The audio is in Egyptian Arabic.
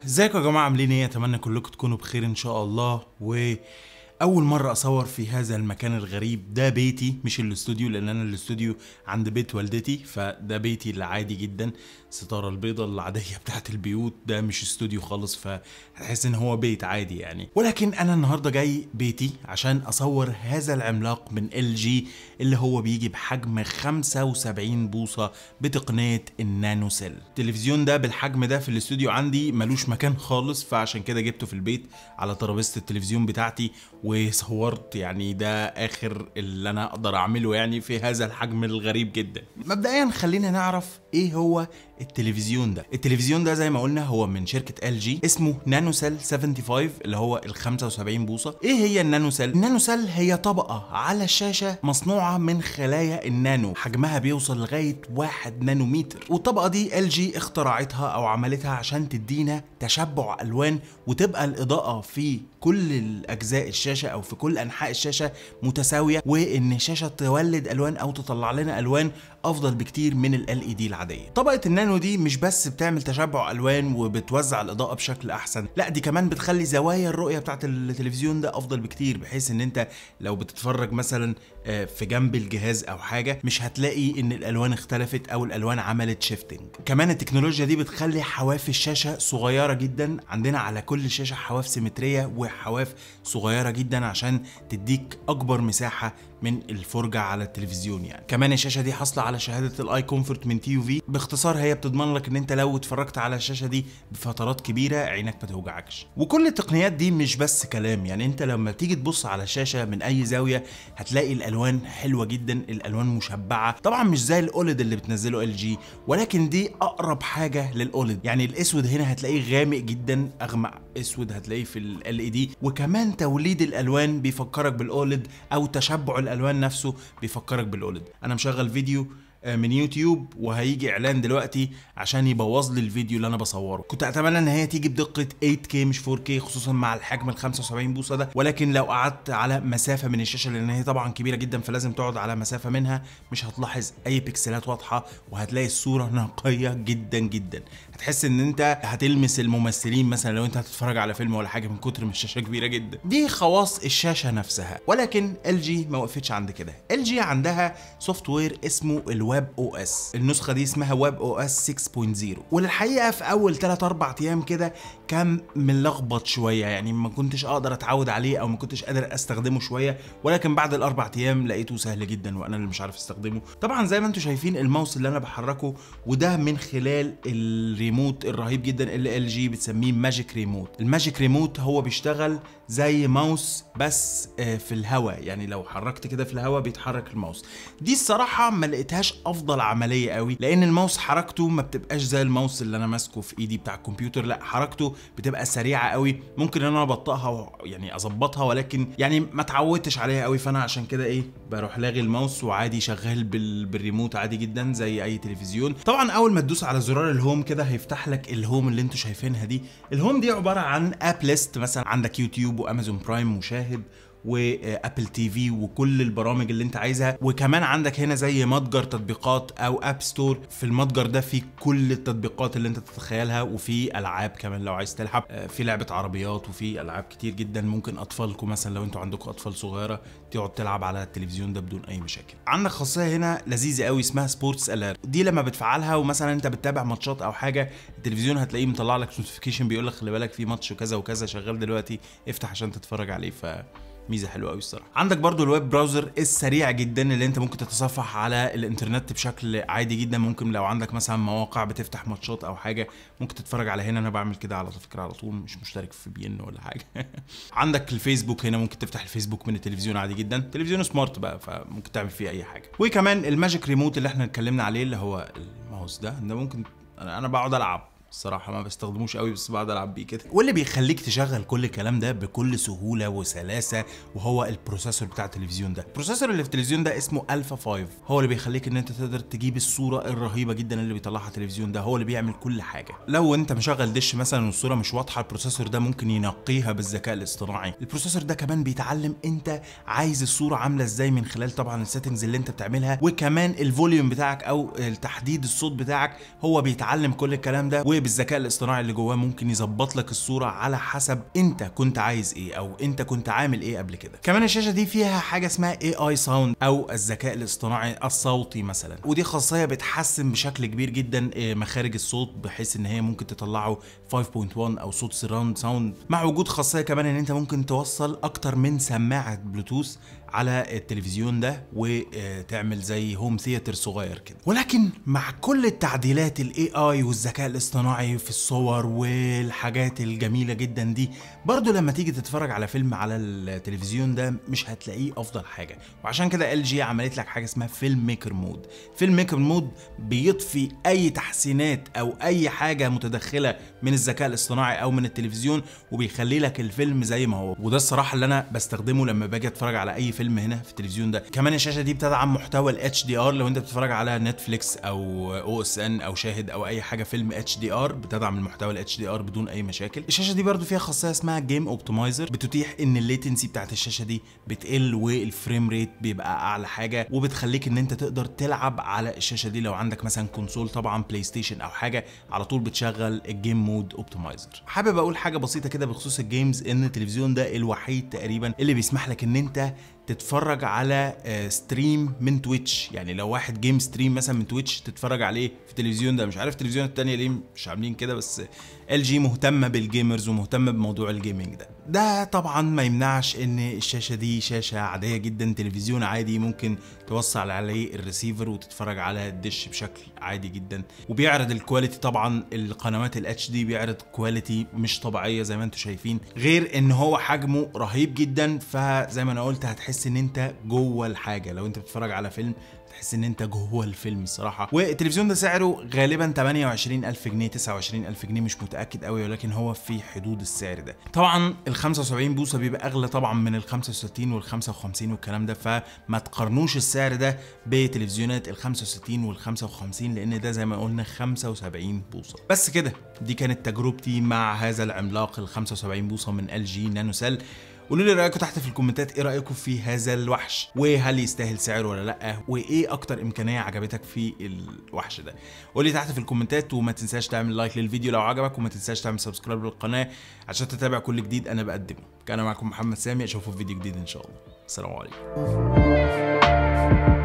ازيكم يا جماعه عاملين ايه اتمنى كلكم تكونوا بخير ان شاء الله و اول مره اصور في هذا المكان الغريب ده بيتي مش الاستوديو لان انا الاستوديو عند بيت والدتي فده بيتي العادي جدا الستاره البيضاء العاديه بتاعت البيوت ده مش استوديو خالص فهتحس ان هو بيت عادي يعني ولكن انا النهارده جاي بيتي عشان اصور هذا العملاق من ال جي اللي هو بيجي بحجم 75 بوصه بتقنيه النانو سيل التلفزيون ده بالحجم ده في الاستوديو عندي ملوش مكان خالص فعشان كده جبته في البيت على ترابيزه التلفزيون بتاعتي وصورت يعني ده اخر اللي انا اقدر اعمله يعني في هذا الحجم الغريب جدا مبدئيا خلينا نعرف ايه هو التلفزيون ده التلفزيون ده زي ما قلنا هو من شركه ال جي اسمه نانو سيل 75 اللي هو ال 75 بوصه ايه هي النانو سيل النانو سيل هي طبقه على الشاشه مصنوعه من خلايا النانو حجمها بيوصل لغايه 1 نانومتر والطبقه دي ال جي اخترعتها او عملتها عشان تدينا تشبع الوان وتبقى الاضاءه في كل الاجزاء الشاشه او في كل انحاء الشاشه متساويه وان الشاشه تولد الوان او تطلع لنا الوان افضل بكتير من ال اي دي العاديه طبقه النانو دي مش بس بتعمل تشبع الوان وبتوزع الاضاءه بشكل احسن لا دي كمان بتخلي زوايا الرؤيه بتاعت التلفزيون ده افضل بكتير بحيث ان انت لو بتتفرج مثلا في جنب الجهاز او حاجه مش هتلاقي ان الالوان اختلفت او الالوان عملت شيفتنج كمان التكنولوجيا دي بتخلي حواف الشاشه صغيره جدا عندنا على كل شاشه حواف سيمتريه وحواف صغيره جدا عشان تديك اكبر مساحه من الفرجه على التلفزيون يعني كمان الشاشه دي حاصله على شهاده الاي كومفورت من تي يو في باختصار هي بتضمن لك ان انت لو اتفرجت على الشاشه دي بفترات كبيره عينك ما توجعكش وكل التقنيات دي مش بس كلام يعني انت لما تيجي تبص على الشاشه من اي زاويه هتلاقي الالوان حلوه جدا الالوان مشبعه طبعا مش زي الاولد اللي بتنزله ال جي ولكن دي اقرب حاجه للاولد يعني الاسود هنا هتلاقيه غامق جدا اغمق اسود هتلاقيه في ال اي دي وكمان توليد الالوان بيفكرك بالاولد او تشبع الالوان نفسه بيفكرك بالاولد انا مشغل فيديو من يوتيوب وهيجي اعلان دلوقتي عشان يبوظ لي الفيديو اللي انا بصوره كنت اتمنى ان هي تيجي بدقه 8K مش 4K خصوصا مع الحجم ال 75 بوصه ده ولكن لو قعدت على مسافه من الشاشه لان هي طبعا كبيره جدا فلازم تقعد على مسافه منها مش هتلاحظ اي بكسلات واضحه وهتلاقي الصوره نقيه جدا جدا هتحس ان انت هتلمس الممثلين مثلا لو انت هتتفرج على فيلم ولا حاجه من كتر ما الشاشه كبيره جدا دي خواص الشاشه نفسها ولكن ال جي ما وقفتش عند كده ال جي عندها سوفت وير اسمه الويب او اس النسخه دي اسمها ويب او اس 6.0 وللحقيقه في اول 3 4 ايام كده كان ملخبط شويه يعني ما كنتش اقدر اتعود عليه او ما كنتش قادر استخدمه شويه ولكن بعد الاربع ايام لقيته سهل جدا وانا اللي مش عارف استخدمه طبعا زي ما انتم شايفين الماوس اللي انا بحركه وده من خلال الريموت الرهيب جدا اللي ال جي بتسميه ماجيك ريموت الماجيك ريموت هو بيشتغل زي ماوس بس في الهواء يعني لو حركت كده في الهواء بيتحرك الماوس دي الصراحه ما لقيتهاش افضل عمليه قوي لان الماوس حركته ما بتبقاش زي الماوس اللي انا ماسكه في ايدي بتاع الكمبيوتر لا حركته بتبقى سريعه قوي ممكن ان انا ابطئها يعني اظبطها ولكن يعني ما اتعودتش عليها قوي فانا عشان كده ايه بروح لاغي الماوس وعادي شغال بال... بالريموت عادي جدا زي اي تلفزيون طبعا اول ما تدوس على زرار الهوم كده هيفتح لك الهوم اللي انتوا شايفينها دي الهوم دي عباره عن اب ليست مثلا عندك يوتيوب وامازون برايم وشاهد وابل تي في وكل البرامج اللي انت عايزها وكمان عندك هنا زي متجر تطبيقات او اب ستور في المتجر ده في كل التطبيقات اللي انت تتخيلها وفي العاب كمان لو عايز تلعب في لعبه عربيات وفي العاب كتير جدا ممكن اطفالكم مثلا لو انتوا عندكم اطفال صغيره تقعد تلعب على التلفزيون ده بدون اي مشاكل عندك خاصيه هنا لذيذه قوي اسمها سبورتس اليرت دي لما بتفعلها ومثلا انت بتتابع ماتشات او حاجه التلفزيون هتلاقيه مطلع لك نوتيفيكيشن بيقول لك خلي بالك في ماتش وكذا وكذا شغال دلوقتي افتح عشان تتفرج عليه ف ميزه حلوه قوي الصراحه عندك برضو الويب براوزر السريع جدا اللي انت ممكن تتصفح على الانترنت بشكل عادي جدا ممكن لو عندك مثلا مواقع بتفتح ماتشات او حاجه ممكن تتفرج على هنا انا بعمل كده على فكره على طول مش مشترك في بي ان ولا حاجه عندك الفيسبوك هنا ممكن تفتح الفيسبوك من التلفزيون عادي جدا تلفزيون سمارت بقى فممكن تعمل فيه اي حاجه وكمان الماجيك ريموت اللي احنا اتكلمنا عليه اللي هو الماوس ده ده ممكن انا بقعد العب الصراحه ما بستخدموش قوي بس بقعد العب بيه كده واللي بيخليك تشغل كل الكلام ده بكل سهوله وسلاسه وهو البروسيسور بتاع التلفزيون ده البروسيسور اللي في التلفزيون ده اسمه الفا 5 هو اللي بيخليك ان انت تقدر تجيب الصوره الرهيبه جدا اللي بيطلعها التلفزيون ده هو اللي بيعمل كل حاجه لو انت مشغل دش مثلا والصوره مش واضحه البروسيسور ده ممكن ينقيها بالذكاء الاصطناعي البروسيسور ده كمان بيتعلم انت عايز الصوره عامله ازاي من خلال طبعا السيتنجز اللي انت بتعملها وكمان الفوليوم بتاعك او تحديد الصوت بتاعك هو بيتعلم كل الكلام ده وبالذكاء الاصطناعي اللي جواه ممكن يظبط لك الصوره على حسب انت كنت عايز ايه او انت كنت عامل ايه قبل كده كمان الشاشه دي فيها حاجه اسمها اي اي ساوند او الذكاء الاصطناعي الصوتي مثلا ودي خاصيه بتحسن بشكل كبير جدا آه، مخارج الصوت بحيث ان هي ممكن تطلعه 5.1 او صوت سراوند ساوند مع وجود خاصيه كمان ان انت ممكن توصل اكتر من سماعه بلوتوث على التلفزيون ده وتعمل زي هوم ثياتر صغير كده ولكن مع كل التعديلات الاي اي والذكاء الاصطناعي في الصور والحاجات الجميله جدا دي برضو لما تيجي تتفرج على فيلم على التلفزيون ده مش هتلاقيه افضل حاجه وعشان كده ال جي عملت لك حاجه اسمها فيلم ميكر مود فيلم ميكر مود بيطفي اي تحسينات او اي حاجه متدخله من الذكاء الاصطناعي او من التلفزيون وبيخلي لك الفيلم زي ما هو وده الصراحه اللي انا بستخدمه لما باجي اتفرج على اي فيلم هنا في التلفزيون ده كمان الشاشه دي بتدعم محتوى الاتش دي ار لو انت بتتفرج على نتفليكس او او اس ان او شاهد او اي حاجه فيلم اتش دي ار بتدعم المحتوى الاتش دي ار بدون اي مشاكل الشاشه دي برضو فيها خاصيه اسمها جيم اوبتمايزر بتتيح ان الليتنسي بتاعت الشاشه دي بتقل والفريم ريت بيبقى اعلى حاجه وبتخليك ان انت تقدر تلعب على الشاشه دي لو عندك مثلا كونسول طبعا بلاي ستيشن او حاجه على طول بتشغل الجيم مود اوبتمايزر حابب اقول حاجه بسيطه كده بخصوص الجيمز ان التلفزيون ده الوحيد تقريبا اللي بيسمح لك ان انت تتفرج على آه، ستريم من تويتش يعني لو واحد جيم ستريم مثلا من تويتش تتفرج عليه في التلفزيون ده مش عارف التلفزيونات التانية ليه مش عاملين كده بس ال جي مهتمه بالجيمرز ومهتمه بموضوع الجيمنج ده ده طبعا ما يمنعش ان الشاشه دي شاشه عاديه جدا تلفزيون عادي ممكن توصل عليه الريسيفر وتتفرج على الدش بشكل عادي جدا وبيعرض الكواليتي طبعا القنوات الاتش دي بيعرض كواليتي مش طبيعيه زي ما انتم شايفين غير ان هو حجمه رهيب جدا فزي ما انا قلت هتحس ان انت جوه الحاجه لو انت بتتفرج على فيلم تحس ان انت جوه الفيلم الصراحه والتلفزيون ده سعره غالبا 28000 جنيه 29000 جنيه مش متاكد قوي ولكن هو في حدود السعر ده طبعا ال 75 بوصه بيبقى اغلى طبعا من ال 65 وال 55 والكلام ده فما تقارنوش السعر ده بتلفزيونات ال 65 وال 55 لان ده زي ما قلنا 75 بوصه بس كده دي كانت تجربتي مع هذا العملاق ال 75 بوصه من ال جي نانو سيل قولوا لي رايكم تحت في الكومنتات ايه رايكم في هذا الوحش وهل يستاهل سعره ولا لا وايه اكتر امكانيه عجبتك في الوحش ده قول لي تحت في الكومنتات وما تنساش تعمل لايك للفيديو لو عجبك وما تنساش تعمل سبسكرايب للقناه عشان تتابع كل جديد انا بقدمه كان معكم محمد سامي اشوفكم في فيديو جديد ان شاء الله السلام عليكم